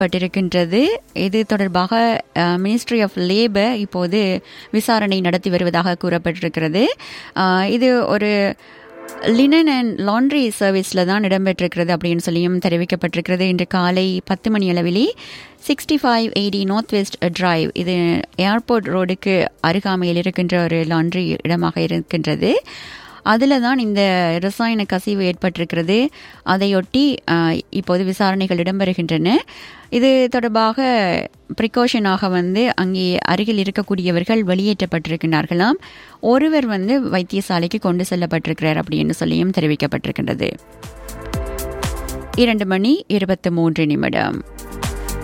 பட்டிருக்கின்றது இது தொடர்பாக ministry of labour இப்போது விசாரணை நடத்தி வருவதாக கூறப்பட்டிருக்கிறது அஹ், இது ஒரு லினன் அண்ட் லாண்ட்ரி சர்வீஸில் தான் இடம்பெற்றிருக்கிறது அப்படின்னு சொல்லியும் தெரிவிக்கப்பட்டிருக்கிறது இன்று காலை பத்து மணி அளவிலே sixty five eighty north west drive இது ஏர்போர்ட் ரோடுக்கு அருகாமையில் இருக்கின்ற ஒரு லாண்ட்ரி இடமாக இருக்கின்றது அதில் தான் இந்த ரசாயன கசிவு ஏற்பட்டிருக்கிறது அதையொட்டி அஹ், இப்போது விசாரணைகள் இடம்பெறுகின்றன இது தொடர்பாக ப்ரிகாஷனாக வந்து அங்கே அருகில் இருக்கக்கூடியவர்கள் வெளியேற்றப்பட்டிருக்கிறார்களாம் ஒருவர் வந்து வைத்தியசாலைக்கு கொண்டு செல்லப்பட்டிருக்கிறார் அப்படின்னு சொல்லியும் தெரிவிக்கப்பட்டிருக்கின்றது இரண்டு மணி இருபத்தி மூன்று நிமிடம்